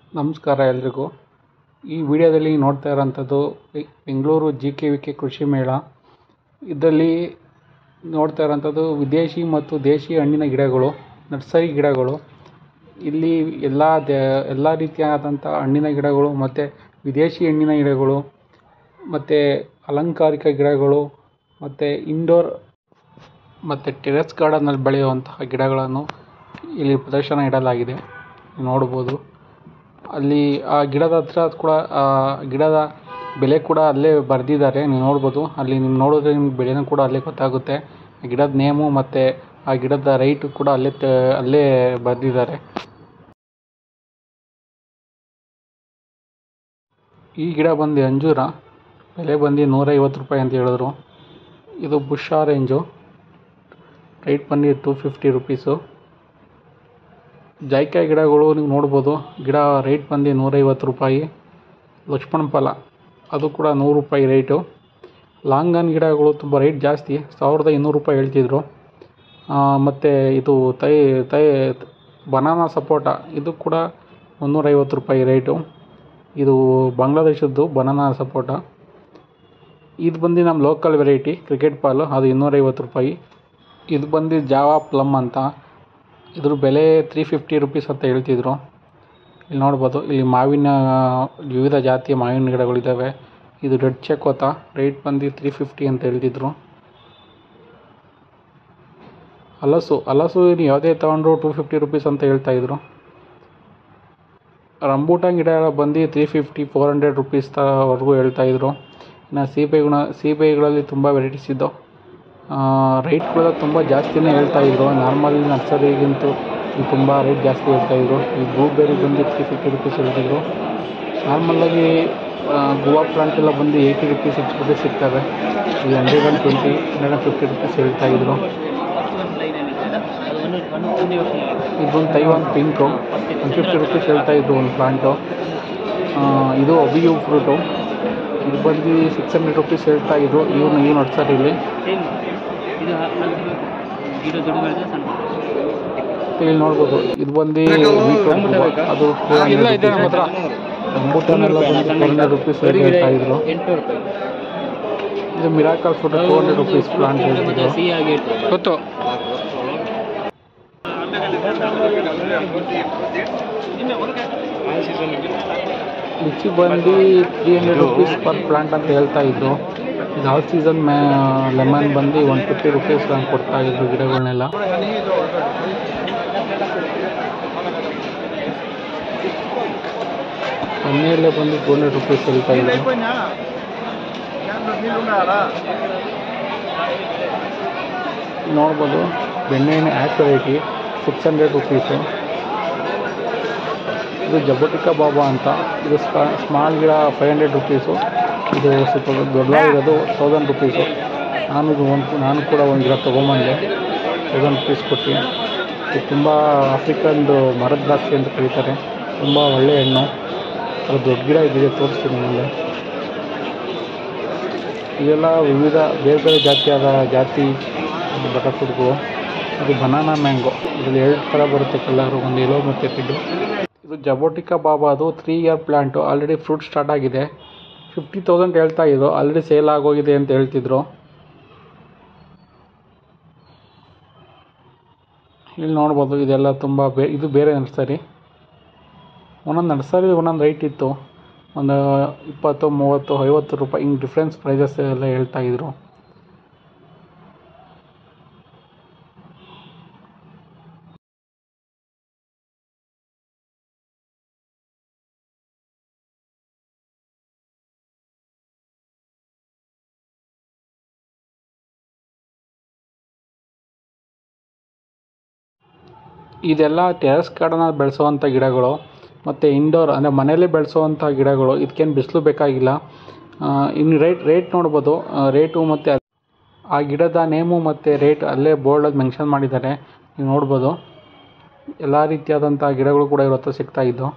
ನಮಸ್ಕಾರ ಎಲ್ರಿಗೂ ಈ ವಿಡಿಯೋದಲ್ಲಿ ನೋಡ್ತಾ ಇರೋಂಥದ್ದು Bengaluru G K V K ಕೃಷಿ ಮೇಳ ಇದರಲ್ಲಿ ನೋಡ್ತಾ ಇರೋಂಥದ್ದು ವಿದೇಶಿ ಮತ್ತು ದೇಶಿ ಹಣ್ಣಿನ ಗಿಡಗಳು ನರ್ಸರಿ ಗಿಡಗಳು ಇಲ್ಲಿ ಎಲ್ಲ ದೇ ಎಲ್ಲ ರೀತಿಯಾದಂಥ ಹಣ್ಣಿನ ಗಿಡಗಳು ಮತ್ತು ವಿದೇಶಿ ಹಣ್ಣಿನ ಗಿಡಗಳು ಮತ್ತು ಅಲಂಕಾರಿಕ ಗಿಡಗಳು ಮತ್ತು ಇಂಡೋರ್ ಮತ್ತು ಟೆರೆಸ್ ಗಾರ್ಡನಲ್ಲಿ ಬೆಳೆಯುವಂತಹ ಗಿಡಗಳನ್ನು ಇಲ್ಲಿ ಪ್ರದರ್ಶನ ಇಡಲಾಗಿದೆ ನೋಡ್ಬೋದು ಅಲ್ಲಿ ಆ ಗಿಡದ ಹತ್ರ ಕೂಡ ಆ ಗಿಡದ ಬೆಲೆ ಕೂಡ ಅಲ್ಲೇ ಬರೆದಿದ್ದಾರೆ ನೀವು ನೋಡ್ಬೋದು ಅಲ್ಲಿ ನೀವು ನೋಡಿದ್ರೆ ನಿಮ್ಗೆ ಬೆಲೆನೂ ಕೂಡ ಅಲ್ಲೇ ಗೊತ್ತಾಗುತ್ತೆ ಆ ಗಿಡದ ನೇಮು ಮತ್ತು ಆ ಗಿಡದ ರೈಟು ಕೂಡ ಅಲ್ಲೇ ತ ಅಲ್ಲೇ ಬರೆದಿದ್ದಾರೆ ಈ ಗಿಡ ಬಂದು ಅಂಜೂರ ಬೆಲೆ ಬಂದು ನೂರೈವತ್ತು ರೂಪಾಯಿ ಅಂತ ಹೇಳಿದ್ರು ಇದು ಬುಷ್ ಆರೆಂಜು ರೇಟ್ ಬಂದು ಟೂ ಫಿಫ್ಟಿ ರುಪೀಸು ಜಾಯಿಕಾಯಿ ಗಿಡಗಳು ನೀವು ನೋಡ್ಬೋದು ಗಿಡ ರೇಟ್ ಬಂದು ನೂರೈವತ್ತು ರೂಪಾಯಿ ಲಕ್ಷ್ಮಣ ಫಲ ಅದು ಕೂಡ ನೂರು ರೂಪಾಯಿ ರೇಟು ಲಾಂಗನ್ ಗಿಡಗಳು ತುಂಬ ರೇಟ್ ಜಾಸ್ತಿ ಸಾವಿರದ ಇನ್ನೂರು ರೂಪಾಯಿ ಹೇಳ್ತಿದ್ರು ಮತ್ತು ಇದು ತೈ ತೈ ಬನಾನಾ ಸಪೋಟ ಇದು ಕೂಡ ಮುನ್ನೂರೈವತ್ತು ರೂಪಾಯಿ ರೇಟು ಇದು ಬಾಂಗ್ಲಾದೇಶದ್ದು ಬನಾನಾ ಸಪೋಟ ಇದು ಬಂದು ನಮ್ಮ ಲೋಕಲ್ ವೆರೈಟಿ ಕ್ರಿಕೆಟ್ ಬಾಲು ಅದು ಇನ್ನೂರೈವತ್ತು ರೂಪಾಯಿ ಇದು ಬಂದು ಜಾವಾ ಪ್ಲಮ್ ಅಂತ ಇದ್ರ ಬೆಲೆ ತ್ರೀ ಫಿಫ್ಟಿ ರುಪೀಸ್ ಅಂತ ಹೇಳ್ತಿದ್ರು ಇಲ್ಲಿ ನೋಡ್ಬೋದು ಇಲ್ಲಿ ಮಾವಿನ ವಿವಿಧ ಜಾತಿಯ ಮಾವಿನ ಗಿಡಗಳಿದ್ದಾವೆ ಇದು ರೆಡ್ ಚೆಕೋತ ರೇಟ್ ಬಂದು ತ್ರೀ ಫಿಫ್ಟಿ ಅಂತ ಹೇಳ್ತಿದ್ರು ಹಲಸು ಹಲಸು ನೀವು ಯಾವುದೇ ತೊಗೊಂಡ್ರು ಟೂ ಫಿಫ್ಟಿ ರುಪೀಸ್ ಅಂತ ಹೇಳ್ತಾಯಿದ್ರು ರಂಬೂಟಾನ್ ಗಿಡ ಬಂದು three fifty four hundred rupees ವರೆಗೂ ಹೇಳ್ತಾಯಿದ್ರು ಇನ್ನು ಸೀಬೆಗುಣ ಸೀಬೆಗಳಲ್ಲಿ ತುಂಬ ವೆರೈಟೀಸ್ ಇದ್ದವು ರೇಟ್ ಕೂಡ ತುಂಬ ಜಾಸ್ತಿನೇ ಹೇಳ್ತಾಯಿದ್ರು ನಾರ್ಮಲ್ ನರ್ಸರಿಗಿಂತೂ ತುಂಬ ರೇಟ್ ಜಾಸ್ತಿ ಹೇಳ್ತಾಯಿದ್ರು ಈ ಬ್ಲೂಬೆರಿ ಬಂದು ತ್ರೀ ಫಿಫ್ಟಿ ರುಪೀಸ್ ಹೇಳ್ತಿದ್ರು ನಾರ್ಮಲಾಗಿ ಗುವಾ ಪ್ಲಾಂಟ್ ಎಲ್ಲ ಬಂದು ಏಯ್ಟಿ ರುಪೀಸ್ ಸಿಕ್ಸ್ ರುಪೀಸ್ ಸಿಗ್ತವೆ ಈ hundred and twenty hundred and fifty rupees ಹೇಳ್ತಾಯಿದ್ರು ಇದೊಂದು Taiwan pink one fifty rupees ಹೇಳ್ತಾಯಿದ್ರು ಒಂದು ಪ್ಲಾಂಟು ಇದು ಅಬಿಯು ಫ್ರೂಟು ಇದು ಬಂದು ಸಿಕ್ಸ್ ಹಂಡ್ರೆಡ್ ರುಪೀಸ್ ಹೇಳ್ತಾಯಿದ್ರು ಇವನು ಈ ನರ್ಸರಿಲಿ ಇಲ್ಲಿ ನೋಡ್ಬೋದು ಇದು ಬಂದು ಅದು ರಂಬೂಟಾನ್ ಎಲ್ಲ ಬಂದು ಟೂ ಹಂಡ್ರೆಡ್ ರುಪೀಸ್ ಹೇಳ್ತಾ ಇದ್ರು ಇದು miracle fruit two hundred rupees plant ಹೇಳ್ತಿದ್ರು ಗೊತ್ತು ಲಿಚಿ ಬಂದು three hundred rupees per plant ಅಂತ ಹೇಳ್ತಾ ಇದ್ರು ಇದು ಆಲ್ ಸೀಸನ್ ಮ್ಯಾ ಲೆಮನ್ ಬಂದು ಒನ್ ಫಿಫ್ಟಿ ರುಪೀಸ್ ಹಂಗೆ ಕೊಡ್ತಾ ಇದ್ರು ಗಿಡಗಳನ್ನೆಲ್ಲ ಎಣ್ಣೆಯಲ್ಲೇ ಬಂದು ಟೂ ಹಂಡ್ರೆಡ್ ರುಪೀಸ್ ಹೇಳ್ತಾ ಇದ್ರು ನೋಡ್ಬೋದು ಬೆಣ್ಣೆಹಣ್ಣೆ ಆ್ಯಕ್ ವೆರೈಟಿ ಸಿಕ್ಸ್ ಹಂಡ್ರೆಡ್ ರುಪೀಸು ಇದು ಜಬೋಟಿಕಾ ಬಾಬಾ ಅಂತ ಇದು ಸ್ಮಾಲ್ ಗಿಡ ಫೈವ್ ಹಂಡ್ರೆಡ್ ರುಪೀಸು ಇದು ಸ್ವಲ್ಪ ದೊಡ್ಡದಾಗಿರೋದು ತೌಸಂಡ್ ರುಪೀಸು ನಾನು ಇದು ಒಂದು ನಾನು ಕೂಡ ಒಂದು ಗಿಡ ತೊಗೊಂಬಂದೆ ತೌಸಂಡ್ ರುಪೀಸ್ ಕೊಟ್ಟು ಇದು ತುಂಬ ಆಫ್ರಿಕನ್ದು ಮರದ ದ್ರಾಕ್ಷಿ ಅಂತ ಕರೀತಾರೆ ತುಂಬ ಒಳ್ಳೆಯ ಹಣ್ಣು ಅದು ದೊಡ್ಡ ಗಿಡ ಇದಿದೆ ತೋರಿಸ್ತೀನಿ ಮುಂದೆ ಇವೆಲ್ಲ ವಿವಿಧ ಬೇರೆ ಬೇರೆ ಜಾತಿಯಾದ ಜಾತಿ ಬಟರ್ಫ್ರೂಟ್ಗಳು ಇದು ಬನಾನಾ ಮ್ಯಾಂಗೋ ಇದರಲ್ಲಿ ಎರಡು ಥರ ಬರುತ್ತೆ ಕಲರು ಒಂದು ಯೆಲ್ಲೋ ಮತ್ತು ರೆಡ್ಡು ಇದು ಜಬೋಟಿಕಾ ಬಾಬಾ ಅದು three year plant already fruit start ಆಗಿದೆ ಫಿಫ್ಟಿ ತೌಸಂಡ್ ಹೇಳ್ತಾ ಇದ್ರು ಆಲ್ರೆಡಿ ಸೇಲ್ ಆಗೋಗಿದೆ ಅಂತ ಹೇಳ್ತಿದ್ರು ಇಲ್ಲಿ ನೋಡ್ಬೋದು ಇದೆಲ್ಲ ತುಂಬ ಬೇ ಇದು ಬೇರೆ ನರ್ಸರಿ ಒಂದೊಂದು ನರ್ಸರಿ ಒಂದೊಂದು ರೈಟ್ ಇತ್ತು ಒಂದು ಇಪ್ಪತ್ತು ಮೂವತ್ತು ಐವತ್ತು ರೂಪಾಯಿ ಹಿಂಗೆ ಡಿಫ್ರೆನ್ಸ್ ಪ್ರೈಸಸ್ ಎಲ್ಲ ಹೇಳ್ತಾ ಇದ್ರು ಇದೆಲ್ಲ ಟೆರೆಸ್ ಗಾರ್ಡನಲ್ಲಿ ಬೆಳೆಸೋವಂಥ ಗಿಡಗಳು ಮತ್ತು ಇಂಡೋರ್ ಅಂದರೆ ಮನೇಲೇ ಬೆಳೆಸೋವಂಥ ಗಿಡಗಳು ಇದಕ್ಕೇನು ಬಿಸಿಲು ಬೇಕಾಗಿಲ್ಲ ಇನ್ನು ರೇಟ್ ರೇಟ್ ನೋಡ್ಬೋದು ರೇಟು ಮತ್ತು ಆ ಗಿಡದ ನೇಮು ಮತ್ತು ರೇಟ್ ಅಲ್ಲೇ ಬೋರ್ಡಲ್ಲಿ ಮೆನ್ಷನ್ ಮಾಡಿದ್ದಾರೆ ನೀವು ನೋಡ್ಬೋದು ಎಲ್ಲ ರೀತಿಯಾದಂಥ ಗಿಡಗಳು ಕೂಡ ಇವ್ರ ಹತ್ರ ಸಿಗ್ತಾಯಿದ್ದು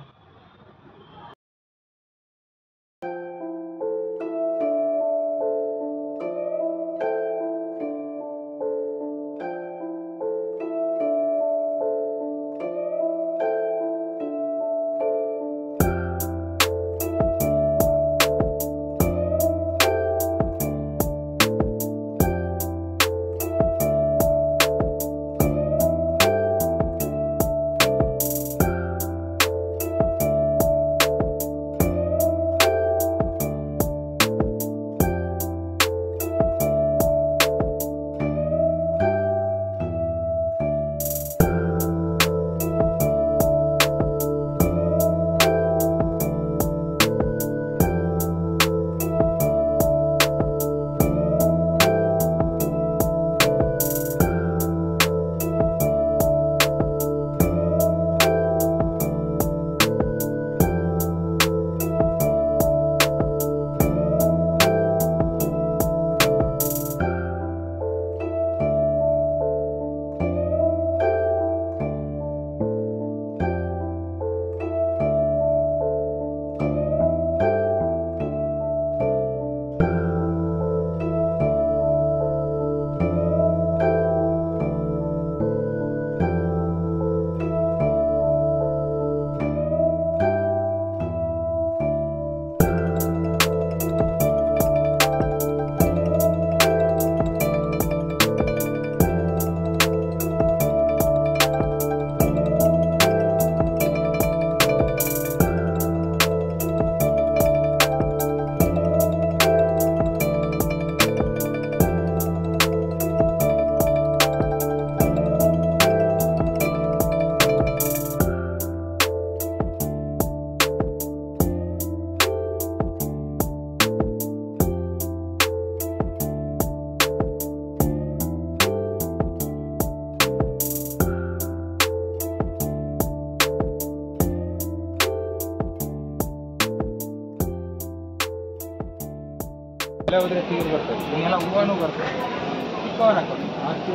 ಮಳೆ ಹೋದ್ರೆ ನೀರು ಬರ್ತದೆ ಇದೆಲ್ಲ ಹೂವನೂ ಬರ್ತದೆ ಚಿಕ್ಕವನ ಹಾಕೋದು ಅಷ್ಟು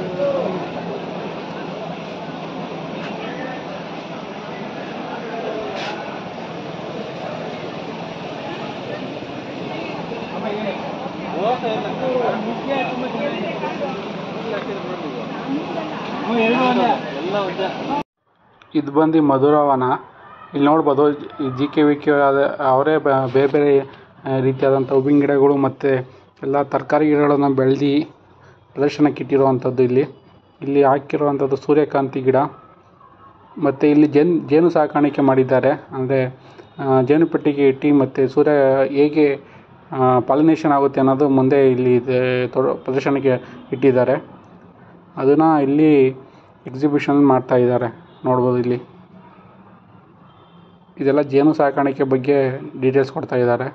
ಇದು ಬಂದು ಮಧುರವನ ಇಲ್ಲಿ ನೋಡ್ಬೋದು ಜಿ ಕೆ ವಿ ಕೆ ಅವರೇ ಬ- ಬೇರೆ ಬೇರೆ ಆ, ರೀತಿಯಾದಂಥ ಹೂವಿನ ಗಿಡಗಳು ಮತ್ತು ಎಲ್ಲ ತರಕಾರಿ ಗಿಡಗಳನ್ನು ಬೆಳೆದು ಪ್ರದರ್ಶನಕ್ಕೆ ಇಟ್ಟಿರುವಂಥದ್ದು ಇಲ್ಲಿ ಇಲ್ಲಿ ಹಾಕಿರುವಂಥದ್ದು ಸೂರ್ಯಕಾಂತಿ ಗಿಡ ಮತ್ತು ಇಲ್ಲಿ ಜೇನು ಜೇನು ಸಾಕಾಣಿಕೆ ಮಾಡಿದ್ದಾರೆ ಅಂದರೆ ಜೇನು ಪೆಟ್ಟಿಗೆ ಇಟ್ಟು ಮತ್ತು ಸೂರ್ಯ ಹೇಗೆ ಪಾಲಿನೇಷನ್ ಆಗುತ್ತೆ ಅನ್ನೋದು ಮುಂದೆ ಇಲ್ಲಿ ಇದೆ ತೋ- ಪ್ರದರ್ಶನಕ್ಕೆ ಇಟ್ಟಿದ್ದಾರೆ ಅದನ್ನು ಇಲ್ಲಿ ಎಕ್ಸಿಬಿಷನ್ ಮಾಡ್ತಾ ಇದ್ದಾರೆ ನೋಡ್ಬೋದು ಇಲ್ಲಿ ಇದೆಲ್ಲ ಜೇನು ಸಾಕಾಣಿಕೆ ಬಗ್ಗೆ ಡೀಟೇಲ್ಸ್ ಕೊಡ್ತಾ ಇದ್ದಾರೆ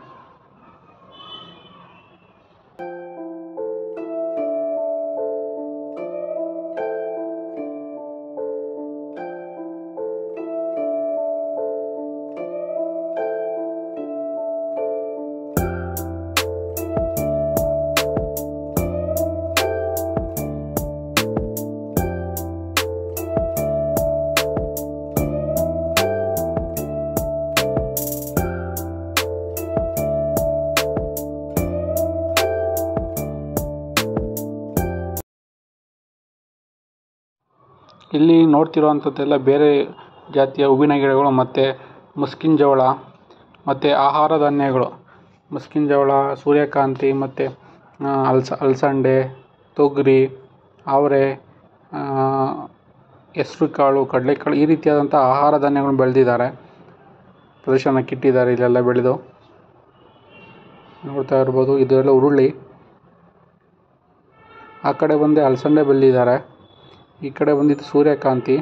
ಇಲ್ಲಿ ನೋಡ್ತಿರುವಂಥದ್ದೆಲ್ಲ ಬೇರೆ ಜಾತಿಯ ಹೂವಿನ ಗಿಡಗಳು ಮತ್ತು ಮುಸ್ಕಿನ ಜೋಳ ಮತ್ತು ಆಹಾರ ಧಾನ್ಯಗಳು ಮುಸ್ಕಿನ ಜೋಳ ಸೂರ್ಯಕಾಂತಿ ಮತ್ತು ಅಲಸ ಅಲಸಂಡೆ ತೊಗರಿ ಅವರೆ ಹೆಸ್ರು ಕಾಳು ಕಡಲೆಕಾಳು ಈ ರೀತಿಯಾದಂಥ ಆಹಾರ ಧಾನ್ಯಗಳನ್ನು ಬೆಳೆದಿದ್ದಾರೆ ಪ್ರದರ್ಶನಕ್ಕೆ ಇಟ್ಟಿದ್ದಾರೆ ಇಲ್ಲೆಲ್ಲ ಬೆಳೆದು ನೋಡ್ತಾ ಇರ್ಬೋದು ಇದೆಲ್ಲ ಹುರುಳಿ ಆ ಕಡೆ ಬಂದು ಅಲಸಂಡೆ ಬೆಳೆದಿದ್ದಾರೆ ಈ ಕಡೆ ಬಂದಿದ್ದು ಸೂರ್ಯಕಾಂತಿ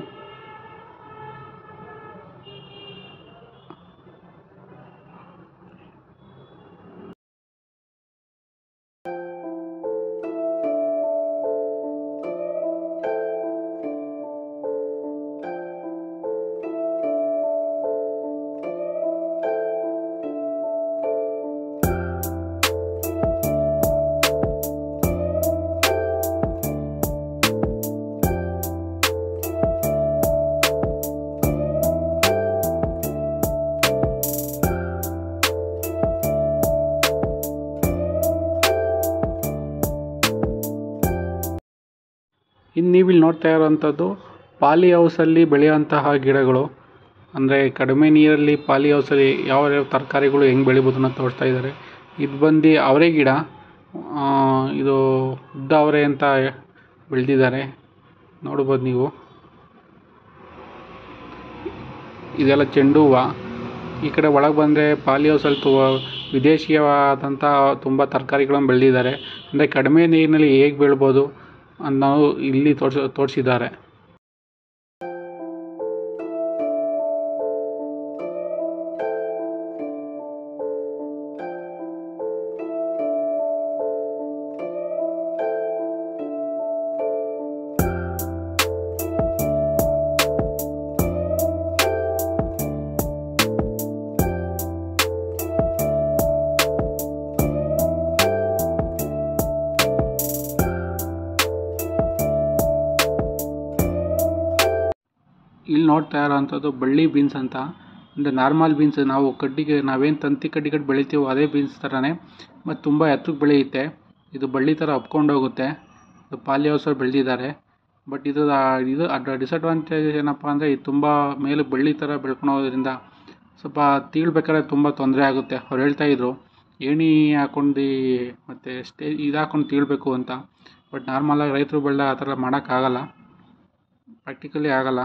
ಇನ್ನು ನೀವಿಲ್ಲಿ ನೋಡ್ತಾ ಇರೋವಂಥದ್ದು ಪಾಲಿ ಹೌಸಲ್ಲಿ ಬೆಳೆಯುವಂತಹ ಗಿಡಗಳು ಅಂದರೆ ಕಡಿಮೆ ನೀರಲ್ಲಿ ಪಾಲಿ ಹೌಸಲ್ಲಿ ಯಾವ ಯಾವ ತರಕಾರಿಗಳು ಹೆಂಗೆ ಬೆಳಿಬೋದು ಅನ್ನೋದು ತೋರಿಸ್ತಾ ಇದ್ದಾರೆ ಇದು ಬಂದು ಅವರೆ ಗಿಡ ಆ, ಇದು ಉದ್ದ ಅವರೆ ಅಂತ ಬೆಳೆದಿದ್ದಾರೆ ನೋಡ್ಬೋದು ನೀವು ಇದೆಲ್ಲ ಚೆಂಡು ಹೂವು ಈ ಕಡೆ ಒಳಗೆ ಬಂದರೆ ಪಾಲಿ ಹೌಸಲ್ಲಿ ತು ವಿದೇಶೀಯವಾದಂಥ ತುಂಬ ತರಕಾರಿಗಳನ್ನು ಬೆಳೆದಿದ್ದಾರೆ ಅಂದರೆ ಕಡಿಮೆ ನೀರಿನಲ್ಲಿ ಹೇಗೆ ಬೆಳ್ಬೋದು ಅನ್ನೋದು ಇಲ್ಲಿ ತೋರ್ಸ ತೋರಿಸಿದ್ದಾರೆ ಇಲ್ಲಿ ನೋಡ್ತಾ ಇರೋವಂಥದ್ದು ಬಳ್ಳಿ ಬೀನ್ಸ್ ಅಂತ ಅಂದರೆ ನಾರ್ಮಲ್ ಬೀನ್ಸ್ ನಾವು ಕಡ್ಡಿಗೆ ನಾವೇನು ತಂತಿ ಕಡ್ಡಿ ಕಟ್ಟಿ ಬೆಳಿತೀವೋ ಅದೇ ಬೀನ್ಸ್ ಥರನೇ ಮತ್ತು ತುಂಬ ಎತ್ತರಕ್ಕೆ ಬೆಳೆಯುತ್ತೆ ಇದು ಬಳ್ಳಿ ಥರ ಹಬ್ಕೊಂಡು ಹೋಗುತ್ತೆ ಇದು ಪಾಲಿ ಹೌಸಲ್ಲಿ ಬೆಳೆದಿದ್ದಾರೆ ಬಟ್ ಇದು ಇದು ಅಡ್ ಡಿಸಡ್ವಾಂಟೇಜ್ ಏನಪ್ಪ ಅಂದರೆ ಇದು ತುಂಬ ಮೇಲೆ ಬಳ್ಳಿ ಥರ ಬೆಳ್ಕೊಂಡು ಹೋಗೋದ್ರಿಂದ ಸ್ವಲ್ಪ ತೀಳ್ಬೇಕಾದ್ರೆ ತುಂಬ ತೊಂದರೆ ಆಗುತ್ತೆ ಅವ್ರು ಹೇಳ್ತಾ ಇದ್ರು ಏಣಿ ಹಾಕೊಂಡು ಮತ್ತು ಸ್ಟೇ ಇದು ಹಾಕೊಂಡು ತೀಳಬೇಕು ಅಂತ ಬಟ್ ನಾರ್ಮಲಾಗಿ ರೈತರು ಬೆಳೆದ ಆ ಥರ ಮಾಡೋಕ್ಕಾಗಲ್ಲ ಪ್ರಾಕ್ಟಿಕಲಿ ಆಗಲ್ಲ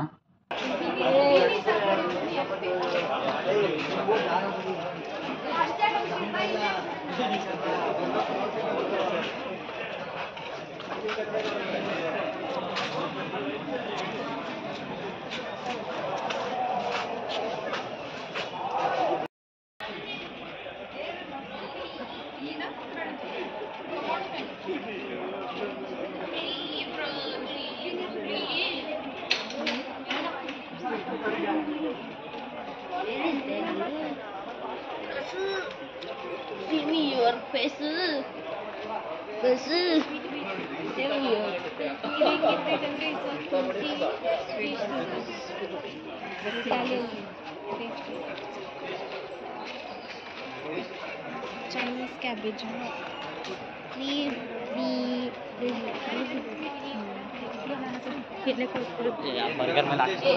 See me your face 可是 Chinese cabbage. We we burger ಮೇಲೆ ಹಾಕಿ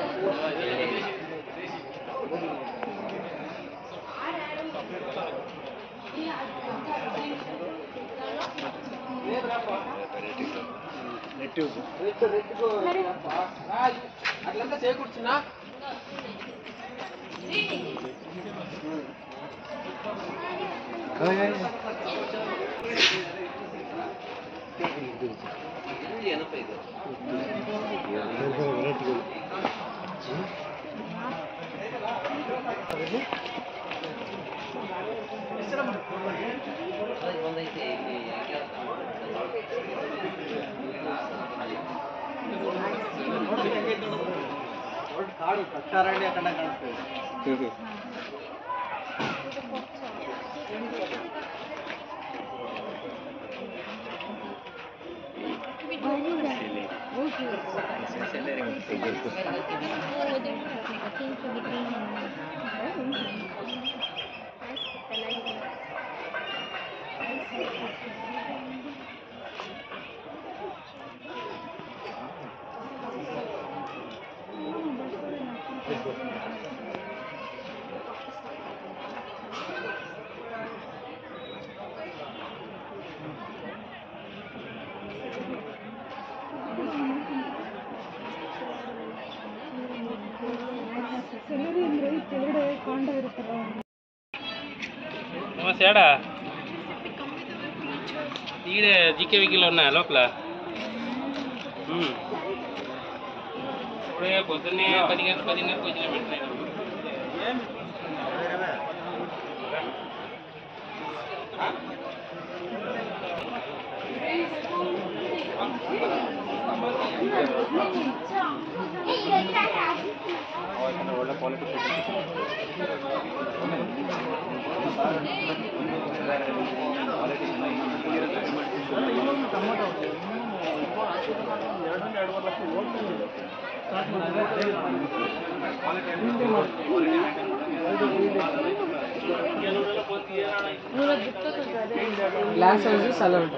నమస్తే ఏడా ఈడే జీకే వెహికల్ ఉన్నా లోపల ఉమ్. ఇప్పుడే పొద్దున్నే పది గంటల పదిన్నరకు వచ్చిన వెంటనే ಗ್ಲಾಸ್ ಹೌಸ್ ಸಲ ಉಂಟು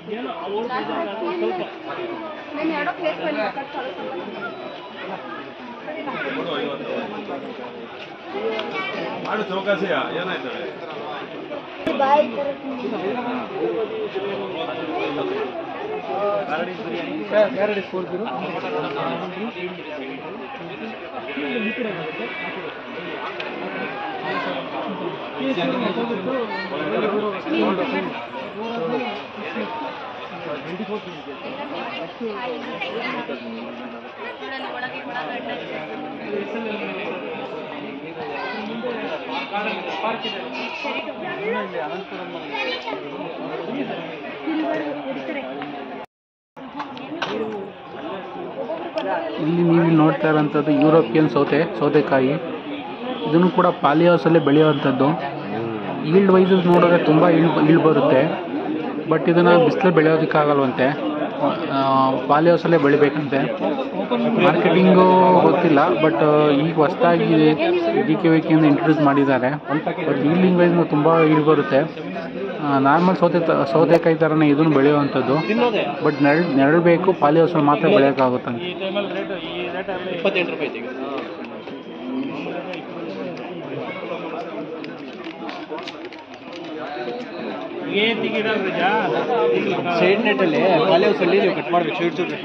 ಮಾಡು ಚೌಕಾಸಿಯ ಏನಾಯ್ತದೆ ಎರಡು ಫೋರ್ ಜೀರೋ ಇಲ್ಲಿ ನೀವು ನೋಡ್ತಾ ಇರೋಂಥದ್ದು ಯುರೋಪಿಯನ್ ಸೌತೆ ಸೌತೆಕಾಯಿ ಇದನ್ನು ಕೂಡ ಪಾಲಿ ಹೌಸಲ್ಲೇ ಬೆಳೆಯುವಂಥದ್ದು ಈಲ್ಡ್ ವೈಸಸ್ ನೋಡಿದ್ರೆ ತುಂಬ ಈಳ್ ಈಳ್ ಬರುತ್ತೆ ಬಟ್ ಇದನ್ನು ಬಿಸಿಲಲ್ಲಿ ಬೆಳೆಯೋದಕ್ಕಾಗಲ್ವಂತೆ ಪಾಲಿ ಹೌಸಲ್ಲೇ ಬೆಳಿಬೇಕಂತೆ ಮಾರ್ಕೆಟಿಂಗು ಗೊತ್ತಿಲ್ಲ ಬಟ್ ಈಗ ಹೊಸ್ದಾಗಿ ಜಿ ಕೆ ವಿಕಿಯಿಂದ ಇಂಟ್ರೊಡ್ಯೂಸ್ ಮಾಡಿದ್ದಾರೆ ಬಟ್ ಈಲ್ಡಿಂಗ್ ವೈಸ್ ತುಂಬ ಈಳ್ ಬರುತ್ತೆ ನಾರ್ಮಲ್ ಸೌತೆ ತ- ಸೌತೆಕಾಯಿ ಥರನೇ ಇದನ್ನು ಬೆಳೆಯುವಂಥದ್ದು ಬಟ್ ನೆರಳು ನೆರಳು ಬೇಕು ಪಾಲಿ ಹೌಸಲ್ಲಿ ಮಾತ್ರ ಬೆಳೆಯೋಕ್ಕಾಗುತ್ತಂತೆ ಈ ಟೈಮಲ್ಲಿ ರೇಟ್ ಈ ರೇಟ್ ಇಪ್ಪತ್ತೆಂಟು ರೂಪಾಯಿ ಐತೆ ಈಗ ಏನ್ ಟಿಕೆಟ್ ಅಲ್ರಜಾ ಸೈಡ್ ನೆಟ್ಟಲ್ಲಿ ಖಾಲಿ ಹೌಸಲ್ಲಿ ನೀವು ಕಟ್ ಮಾಡ್ಬೇಕು ಶೀಟ್ ಕಟ್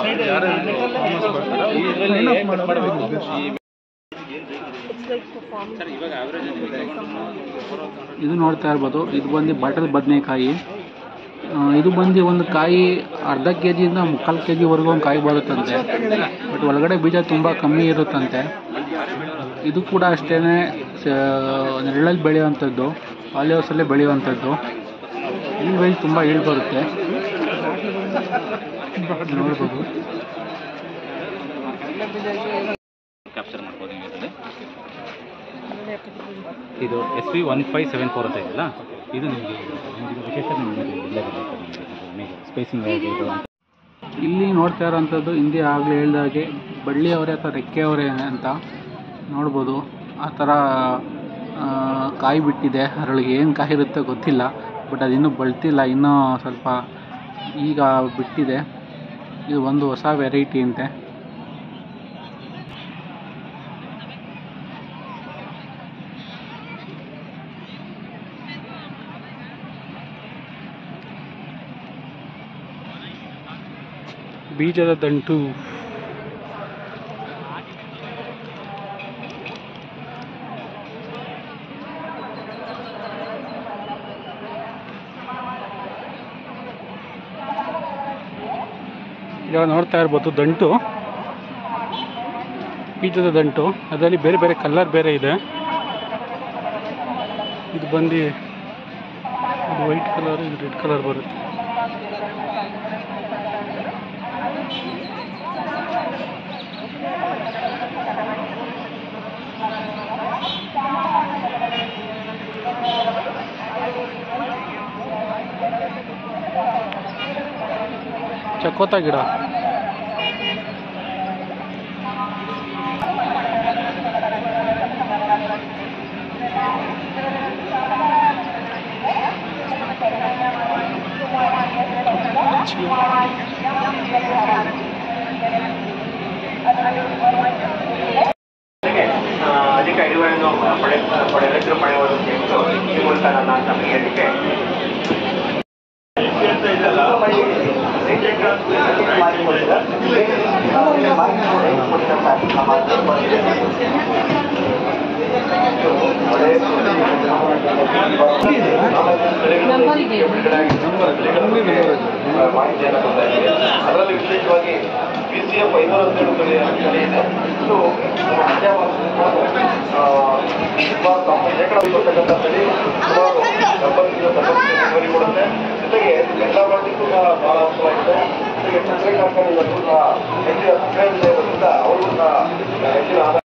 ಸರ್ ಇವಾಗ ಅವರೇಜ್ ಇದು ನೋಡ್ತಾ ಇರ್ಬೋದು ಇದು ಬಂದು ಬಟಲ್ ಬದನೆಕಾಯಿ ಇದು ಬಂದು ಒಂದು ಕಾಯಿ ಅರ್ಧ ಕೆ ಜಿಯಿಂದ ಮುಕ್ಕಾಲು ಕೆ ಜಿವರೆಗೂ ಒಂದು ಕಾಯಿ ಬರುತ್ತಂತೆ ಬಟ್ ಒಳಗಡೆ ಬೀಜ ತುಂಬ ಕಮ್ಮಿ ಇರುತ್ತಂತೆ ಇದು ಕೂಡ ಅಷ್ಟೇ ನೆರಳಲ್ಲಿ ಬೆಳೆಯುವಂಥದ್ದು ಪಾಲಿ ಹೌಸಲ್ಲೇ ಬೆಳೆಯುವಂಥದ್ದು ಈ ವೈಸ್ ತುಂಬ ಇಳಿ ಬರುತ್ತೆ ನೋಡ್ಬೋದು ಕ್ಯಾಪ್ಚರ್ ಮಾಡ್ಬೋದು ನೀವು ಇದರಲ್ಲಿ ಇದು S P one five seven four ಅಂತ ಇದೆಯಲ್ಲ ಇದು ನಿಮಗೆ ನಿಮಗೆ ವಿಶೇಷ ನಿಮಗೆ ಇಲ್ಲೇ ಬರುತ್ತೆ ನಿಮಗೆ ನಿಮಗೆ ಸ್ಪೇಸಿಂಗ್ ಆಗಿದ್ದು ಅಂತ ಇಲ್ಲಿ ನೋಡ್ತಾ ಇರೋಂಥದ್ದು ಹಿಂದೆ ಆಗಲೇ ಹೇಳ್ದಾಗೆ ಬಳ್ಳಿ ಅವರೇ ಅಥವಾ ರೆಕ್ಕೆ ಅವರೇ ಅಂತ ನೋಡ್ಬೋದು ಆ ಥರ ಆ, ಕಾಯಿ ಬಿಟ್ಟಿದೆ ಅದರೊಳಗೆ ಏನು ಕಾಯಿ ಇರುತ್ತೋ ಗೊತ್ತಿಲ್ಲ ಬಟ್ ಅದು ಇನ್ನೂ ಬಳ್ತಿಲ್ಲ ಇನ್ನೂ ಸ್ವಲ್ಪ ಈಗ ಬಿಟ್ಟಿದೆ ಇದು ಒಂದು ಹೊಸ ವೆರೈಟಿ ಅಂತೆ ಬೀಜದ ದಂಟು ಇವಾಗ ನೋಡ್ತಾ ಇರ್ಬೋದು ದಂಟು ಬೀಜದ ದಂಟು ಅದರಲ್ಲಿ ಬೇರೆ ಬೇರೆ ಕಲರ್ ಬೇರೆ ಇದೆ ಇದು ಬಂದು ಇದು ವೈಟ್ ಕಲರ್ ಇದು ರೆಡ್ ಕಲರ್ ಬರುತ್ತೆ ಚಕೋತ ಗಿಡ ಆ, ಅಧಿಕ ಇಳುವರಿಯನ್ನು ಪಡೆ ಪಡೆ ರೈತರು ಪಡೆಯುವುದಕ್ಕೆ ಈ ಮೂಲಕ ನನ್ನ ತಮಗೆ ಹೇಳಿಕೆ ಅದರಲ್ಲಿ ವಿಶೇಷವಾಗಿ ಬಿ ಸಿ ಎಫ್ ಐನೂರ ಹನ್ನೆರಡು ಬೆಲೆ ಬೆಲೆ ಇದೆ ಇದು ಸುಮಾರು ತೊಂಬತ್ತು ಶೇಕಡ ಇಪ್ಪತ್ತಕ್ಕಂಥ ಬೆಲೆ ಸುಮಾರು ಎಂಬತ್ತರಿಂದ ತೊಂಬತ್ತು ಇಳುವರಿ ಕೊಡುತ್ತೆ ಜೊತೆಗೆ ಎಲ್ಲ ವರ್ಗಕ್ಕೂ ಸಹ ಬಹಳ ಅನುಕೂಲವಾಗಿದೆ ಜೊತೆಗೆ ಸಕ್ಕರೆ ಕಾರ್ಖಾನೆಗಳಿಗೂ ಸಹ ಹೆಚ್ಚಿನ ಸಕ್ಕರೆ ಬೆಲೆ ಇರೋದ್ರಿಂದ ಅವ್ರಿಗೂ ಸಹ ಹೆಚ್ಚಿನ ಆದಾಯ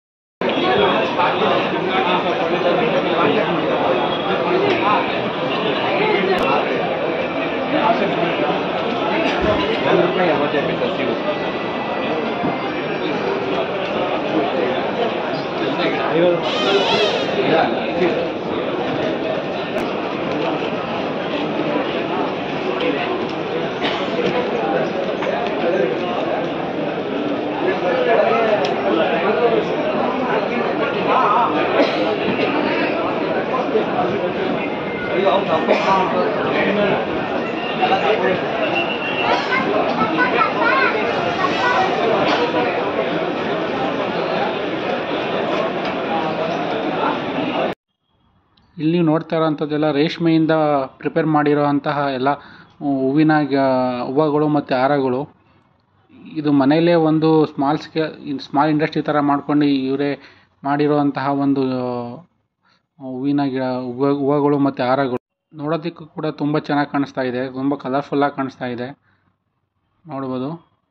ಇಲ್ಲಿ ನೀವು ನೋಡ್ತಾ ಇರೋವಂಥದ್ದೆಲ್ಲ ರೇಷ್ಮೆಯಿಂದ ಪ್ರಿಪೇರ್ ಮಾಡಿರೋವಂತಹ ಎಲ್ಲ ಹೂವಿನ ಗ- ಹೂವುಗಳು ಮತ್ತು ಹಾರಗಳು ಇದು ಮನೆಯಲ್ಲೇ ಒಂದು ಸ್ಮಾಲ್ ಸ್ಕೇ ಸ್ಮಾಲ್ ಇಂಡಸ್ಟ್ರಿ ಥರ ಮಾಡ್ಕೊಂಡು ಇವರೇ ಮಾಡಿರುವಂತಹ ಒಂದು ಹೂವಿನ ಗಿಡ ಹೂವು ಹೂವುಗಳು ಮತ್ತು ಹಾರಗಳು ನೋಡೋದಕ್ಕೂ ಕೂಡ ತುಂಬ ಚೆನ್ನಾಗಿ ಕಾಣಿಸ್ತಾ ಇದೆ ತುಂಬ ಕಲರ್ಫುಲ್ಲಾಗಿ ಕಾಣಿಸ್ತಾ ಇದೆ ನೋಡ್ಬೋದು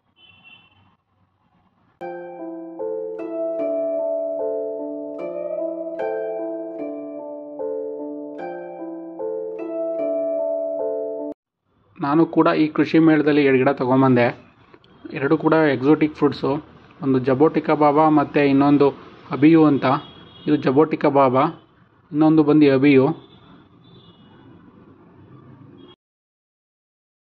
ನಾನು ಕೂಡ ಈ ಕೃಷಿ ಮೇಳದಲ್ಲಿ ಎರಡು ಗಿಡ ತೊಗೊಂಬಂದೆ ಎರಡು ಕೂಡ ಎಕ್ಸೋಟಿಕ್ ಫ್ರೂಟ್ಸು ಒಂದು ಜಬೋಟಿಕಾ ಬಾಬಾ ಮತ್ತು ಇನ್ನೊಂದು ಅಬಿಯು ಅಂತ ಇದು ಜಬೋಟಿಕಾ ಬಾಬಾ ಇನ್ನೊಂದು ಬಂದು ಅಬಿಯು